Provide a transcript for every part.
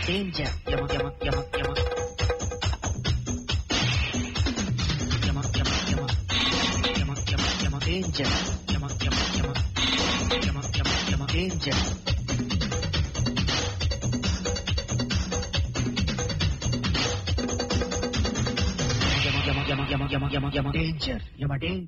danger, yama, yama, yama, yama. Yama, yama, yama. Yama, yama, yama, danger. Yama, yama, yama. Yama, yama, yama, danger. Yama, yama, yama, yama, yama, yama, yama, danger. Yama, danger.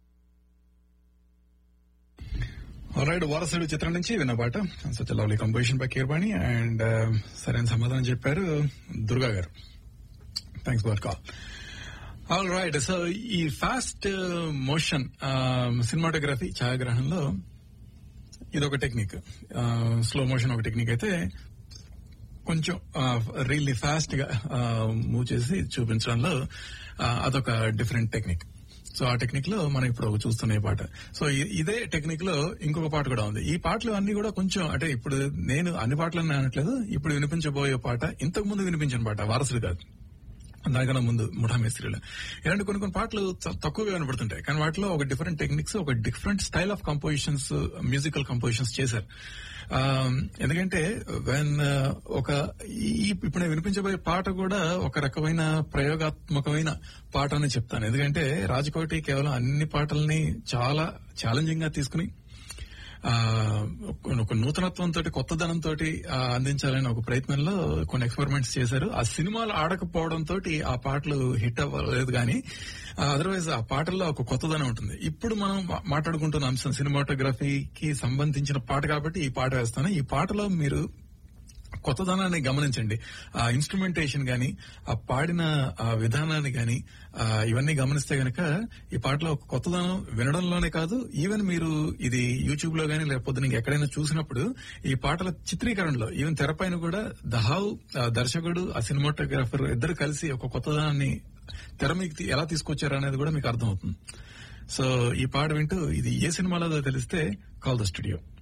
Right Varasudu చిత్రం నుంచి విన్న పాట such lovely composition by Keeravani and సరైన సమాధానం చెప్పారు Durga garu thanks for call all right so ఈ fast motion cinematography ఛాయాగ్రహణంలో ఇది ఒక టెక్నిక్ స్లో మోషన్ ఒక టెక్నిక్ అయితే కొంచెం రియల్లీ ఫాస్ట్ గా మూవ్ చేసి చూపించడంలో ఆ, అదొక డిఫరెంట్ టెక్నిక్ సో ఆ టెక్నిక్ లో మనం ఇప్పుడు ఒక చూస్తున్న ఈ పాట సో ఇ- ఇదే టెక్నిక్ లో ఇంకొక పాట కూడా ఉంది ఈ పాటలు అన్ని కూడా కొంచెం అంటే ఇప్పుడు నేను అన్ని పాటలను అనట్లేదు ఇప్పుడు వినిపించబోయే పాట ఇంతకు ముందు వినిపించిన పాట వారసుడు కాదు దానికన్నా ముందు ముఠా మేస్త్రీలు ఇలాంటి కొన్ని కొన్ని పాటలు చాలా తక్కువగా వినపడుతుంటాయి కానీ వాటిలో ఒక డిఫరెంట్ టెక్నిక్స్ ఒక different style of compositions musical compositions చేశారు ఆ, ఎందుకంటే వెన్ ఒక ఈ ఇప్పుడు నేను వినిపించబోయే పాట కూడా ఒక రకమైన ప్రయోగాత్మకమైన పాట అని చెప్తాను ఎందుకంటే రాజకోటి కేవలం అన్ని పాటల్ని చాలా ఛాలెంజింగ్ గా తీసుకుని ఆ, ఒక- ఒక నూతనత్వంతో కొత్తదనంతో అందించాలని ఒక ప్రయత్నంలో కొన్ని ఎక్స్పెరిమెంట్స్ చేశారు ఆ సినిమాలు ఆడకపోవడంతో ఆ పాటలు హిట్ అవ్వలేదు కానీ అదర్వైజ్ ఆ పాటల్లో ఒక కొత్తదనం ఉంటుంది ఇప్పుడు మనం మా- మాట్లాడుకుంటున్న అంశం సినిమాటోగ్రఫీకి సంబంధించిన పాట కాబట్టి ఈ పాట వేస్తాను ఈ పాటలో మీరు కొత్తదనాన్ని గమనించండి ఆ ఇన్స్ట్రుమెంటేషన్ గాని ఆ పాడిన ఆ విధానాన్ని గాని ఆ, ఇవన్నీ గమనిస్తే గనక ఈ పాటలో ఒక కొత్తదనం వినడంలోనే కాదు ఈవెన్ మీరు ఇది యూట్యూబ్ లో గానీ లేకపోతే నీకు ఎక్కడైనా చూసినప్పుడు ఈ పాటల చిత్రీకరణలో ఈవెన్ తెరపైన కూడా దహావ్ ఆ దర్శకుడు ఆ సినిమాటోగ్రాఫర్ ఇద్దరు కలిసి ఒక కొత్తదనాన్ని తెర మీకు తీ- ఎలా తీసుకొచ్చారు అనేది కూడా మీకు అర్థమవుతుంది సో ఈ పాట వింటూ ఇది ఏ సినిమాలో తెలిస్తే కాల్ ద స్టూడియో